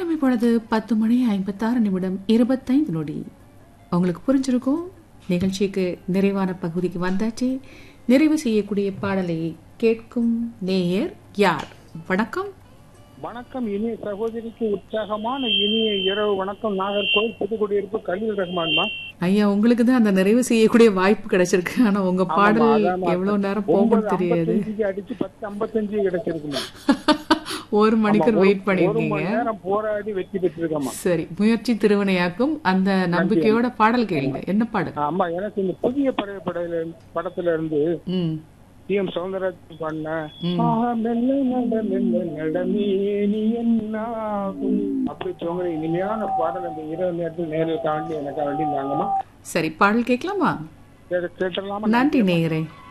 நேரம் இப்பொழுது பத்து மணி ஐம்பத்தாறு நிமிடம் இருபத்தைந்து நொடி உங்களுக்கு புரிஞ்சிருக்கும் நிகழ்ச்சிக்கு நிறைவான பகுதிக்கு வந்தாச்சு நிறைவு செய்யக்கூடிய பாடலை கேட்கும் நேயர் யார் வணக்கம் வணக்கம் இனிய சகோதரிக்கு உற்சாகமான இனிய இரவு வணக்கம் நாகர்கோவில் புதுக்குடியிருப்பு கலீல் ரஹ்மான்மா ஐயா உங்களுக்கு தான் அந்த நிறைவு செய்யக்கூடிய வாய்ப்பு கிடைச்சிருக்கு ஆனா உங்க பாடல் அதாம்மா. எவ்வளவு நேரம் ஒன்பது போகும் தெரியாது ஐம்பத்தஞ்சுக்கு அடிச்சு பத்து ஐம்பத்தஞ்சு கிடைச்சிருக்குமா ஒரு மணிக்கு ஒரு- வெயிட் ஒரு பண்ணிருக்கீங்க மணி நேரம் போராடி வெற்றி பெற்றிருக்கமா சரி முயற்சி திருவினையாக்கும் அந்த நம்பிக்கையோட பாடல் கேளுங்க என்ன பாடல் அம்மா எனக்கு இந்த புதிய பறவை படையில படத்துல இருந்து ம் டி எம் சௌந்தரராஜன் பண்ண ம். ஆஹா, மெல்ல நட மெல்ல நடமே நீ என்னாகும் அப்படி சொல்ற இனிமையான பாடல் அந்த இரவு நேரத்தில் நேரில் தாண்டி எனக்கு வேண்டி நாங்கம்மா சரி பாடல் கேட்கலாமா கேட்டுலாமா நன்றி நேயரே